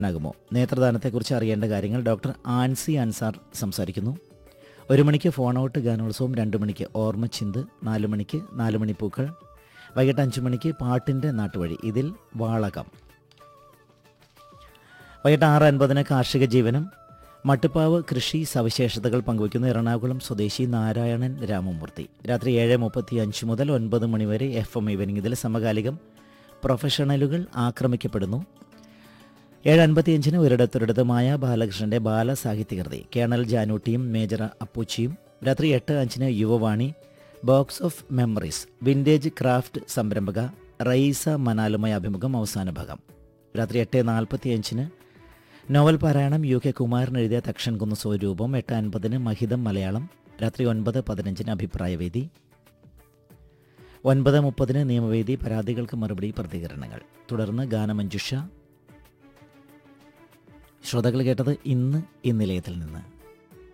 ാകുമോ നേത്രദാനത്തെക്കുറിച്ച് അറിയേണ്ട കാര്യങ്ങൾ ഡോക്ടർ ആൻസി അൻസാർ സംസാരിക്കുന്നു ഒരു മണിക്ക് ഫോൺ ഔട്ട് ഗാനോത്സവം രണ്ട് മണിക്ക് ഓർമ്മച്ചിന്ത് നാല് മണിക്ക് നാല് മണിപ്പൂക്കൾ വൈകിട്ട് അഞ്ച് മണിക്ക് പാട്ടിൻ്റെ നാട്ടുവഴി ഇതിൽ വാളകം വൈകിട്ട് ആറ് അൻപതിന് കാർഷിക ജീവനം മട്ടുപ്പാവ് കൃഷി സവിശേഷതകൾ പങ്കുവയ്ക്കുന്ന എറണാകുളം സ്വദേശി നാരായണൻ രാമമൂർത്തി രാത്രി ഏഴ് മുപ്പത്തി അഞ്ച് മുതൽ ഒൻപത് മണിവരെ എഫ് എം ഈവനിംഗ് ഇതിൽ സമകാലികം പ്രൊഫഷണലുകൾ ആക്രമിക്കപ്പെടുന്നു ഏഴ് അൻപത്തിയഞ്ചിന് ഒരിടത്തൊരിടത്ത് മായ ബാലകൃഷ്ണന്റെ ബാലസാഹിത്യകൃതി കേണൽ ജാനൂട്ടിയും മേജർ അപ്പൂച്ചിയും രാത്രി എട്ട് അഞ്ചിന് Yuvavani box of memories vintage craft സംരംഭക റയീസ മനാലുമായ അഭിമുഖം അവസാന ഭാഗം രാത്രി എട്ട് നാൽപ്പത്തിയഞ്ചിന് നോവൽ പാരായണം യു കെ കുമാരൻ എഴുതിയ തക്ഷൻ കുന്ന് സ്വരൂപം എട്ട് അൻപതിന് മഹിതം മലയാളം രാത്രി ഒൻപത് പതിനഞ്ചിന് അഭിപ്രായവേദി ഒൻപത് മുപ്പതിന് നിയമവേദി പരാതികൾക്ക് മറുപടി പ്രതികരണങ്ങൾ തുടർന്ന് ഗാനമഞ്ജുഷ ശ്രോതാക്കൾ കേട്ടത് ഇന്ന് ഈ നിലയത്തിൽ നിന്ന്